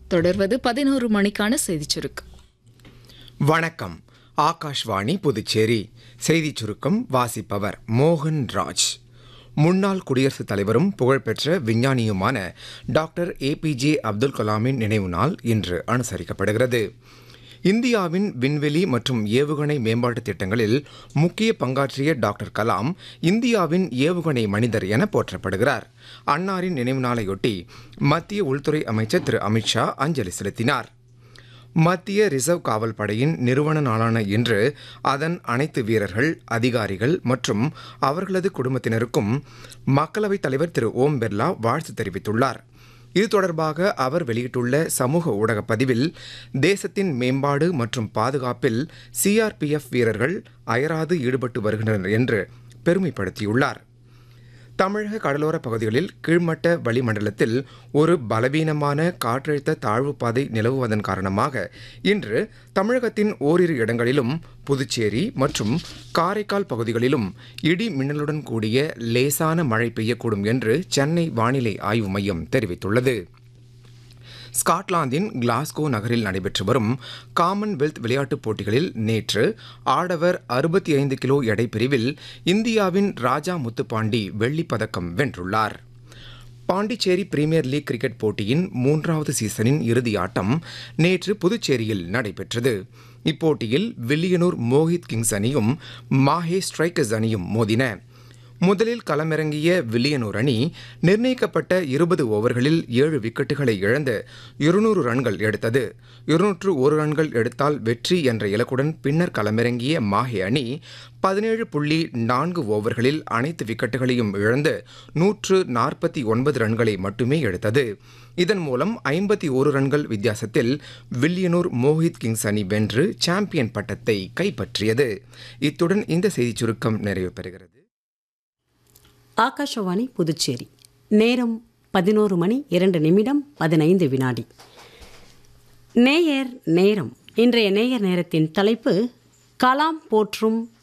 தொடர்வது பதினோரு மணிக்கான செய்திச் சுருக்கம் வணக்கம் ஆகாஷ்வாணி புதுச்சேரி செய்திச் சுருக்கம் வாசிப்பவர் மோகன் ராஜ் முன்னாள் குடியரசுத் தலைவரும் புகழ்பெற்ற விஞ்ஞானியுமான டாக்டர் ஏபிஜே அப்துல் கலாமின் நினைவு நாள் இன்று அனுசரிக்கப்படுகிறது இந்தியாவின் விண்வெளி மற்றும் ஏவுகணை மேம்பாட்டு திட்டங்களில் முக்கிய பங்காற்றிய டாக்டர் கலாம் இந்தியாவின் ஏவுகணை மனிதர் என போற்றப்படுகிறார் அன்னாரின் நினைவு நாளையொட்டி மத்திய உள்துறை அமைச்சர் திரு அமித்ஷா அஞ்சலி செலுத்தினார் மத்திய ரிசர்வ் காவல் படையின் நிறுவன நாளான இன்று அதன் அனைத்து வீரர்கள் அதிகாரிகள் மற்றும் அவர்களது குடும்பத்தினருக்கும் மக்களவைத் தலைவர் திரு ஓம் பிர்லா வாழ்த்து தெரிவித்துள்ளார் இது தொடர்பாக அவர் வெளியிட்டுள்ள சமூக ஊடக பதிவில் தேசத்தின் மேம்பாடு மற்றும் பாதுகாப்பில் சிஆர்பிஎஃப் வீரர்கள் அயராது ஈடுபட்டு வருகின்றனர் என்று பெருமைப்படுத்தியுள்ளார் தமிழக கடலோர பகுதிகளில் கீழ்மட்ட வளிமண்டலத்தில் ஒரு பலவீனமான காற்றழுத்த தாழ்வு பாதை நிலவுவதன் காரணமாக இன்று தமிழகத்தின் ஓரிரு இடங்களிலும் புதுச்சேரி மற்றும் காரைக்கால் பகுதிகளிலும் இடி மின்னலுடன் கூடிய லேசான மழை பெய்யக்கூடும் என்று சென்னை வானிலை ஆய்வு மையம் தெரிவித்துள்ளது ஸ்காட்லாந்தின் கிளாஸ்கோ நகரில் நடைபெற்று வரும் காமன்வெல்த் விளையாட்டுப் போட்டிகளில் நேற்று ஆடவர் அறுபத்தி ஐந்து கிலோ எடை பிரிவில் இந்தியாவின் ராஜா முத்துப்பாண்டி வெள்ளிப் பதக்கம் வென்றுள்ளார் பாண்டிச்சேரி பிரீமியர் லீக் கிரிக்கெட் போட்டியின் மூன்றாவது சீசனின் இறுதி ஆட்டம் நேற்று புதுச்சேரியில் நடைபெற்றது இப்போட்டியில் வில்லியனூர் மோஹித் கிங்ஸ் அணியும் மாஹே ஸ்ட்ரைக்கர்ஸ் அணியும் மோதின முதலில் களமிறங்கிய வில்லியனூர் அணி நிர்ணயிக்கப்பட்ட இருபது ஓவர்களில் ஏழு விக்கெட்டுகளை இழந்து இருநூறு ரன்கள் எடுத்தது இருநூற்று ஒரு ரன்கள் எடுத்தால் வெற்றி என்ற இலக்குடன் பின்னர் களமிறங்கிய மாஹே அணி பதினேழு புள்ளி நான்கு ஓவர்களில் அனைத்து விக்கெட்டுகளையும் இழந்து நூற்று நாற்பத்தி ஒன்பது ரன்களை மட்டுமே எடுத்தது இதன் மூலம் ஐம்பத்தி ஒரு ரன்கள் வித்தியாசத்தில் வில்லியனூர் மோஹித் கிங்ஸ் அணி வென்று சாம்பியன் பட்டத்தை கைப்பற்றியது இத்துடன் இந்த செய்திச் சுருக்கம் நிறைவு பெறுகிறது ஆகாஷவாணி புதுச்சேரி நேரம் பதினோரு மணி இரண்டு நிமிடம் பதினைந்து வினாடி நேயர் நேரம் இன்றைய நேயர் நேரத்தின் தலைப்பு கலாம் போற்றும்